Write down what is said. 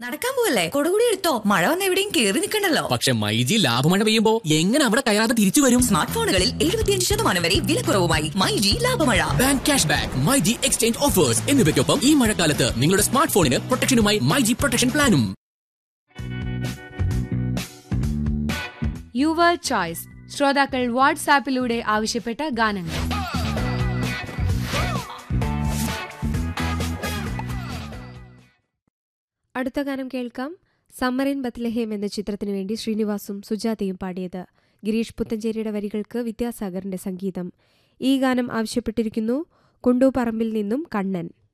നടക്കാൻ പോവല്ലേ കൊടുകൂടി എടുത്തോ മഴ വന്ന് എവിടെയും കേറി നിൽക്കണ്ടല്ലോ പക്ഷെ മൈജി ലാഭമഴ പെയ്യുമ്പോ എങ്ങനെ അവിടെ കയറാതെ തിരിച്ചു വരും സ്മാർട്ട് ഫോണുകളിൽ എഴുപത്തിയഞ്ച് ശതമാനം വരെ വിലക്കുറവുമായി മൈ ജി ലാഭമഴ bank cash back my G exchange offers എന്നിവയ്ക്കൊപ്പം ഈ മഴക്കാലത്ത് നിങ്ങളുടെ സ്മാർട്ട് ഫോണിന് പ്രൊട്ടക്ഷനുമായി മൈജി പ്രൊട്ടക്ഷൻ പ്ലാനും യുവർ ചോയ്സ് ശ്രോതാക്കൾ വാട്സാപ്പിലൂടെ ആവശ്യപ്പെട്ട ഗാനങ്ങൾ അടുത്ത ഗാനം കേൾക്കാം സമ്മറിൻ ബത്ലഹേം എന്ന ചിത്രത്തിനു വേണ്ടി ശ്രീനിവാസും സുജാതയും പാടിയത് ഗിരീഷ് പുത്തഞ്ചേരിയുടെ വരികൾക്ക് വിദ്യാസാഗറിന്റെ സംഗീതം ഈ ഗാനം ആവശ്യപ്പെട്ടിരിക്കുന്നു കുണ്ടൂപ്പറമ്പിൽ നിന്നും കണ്ണൻ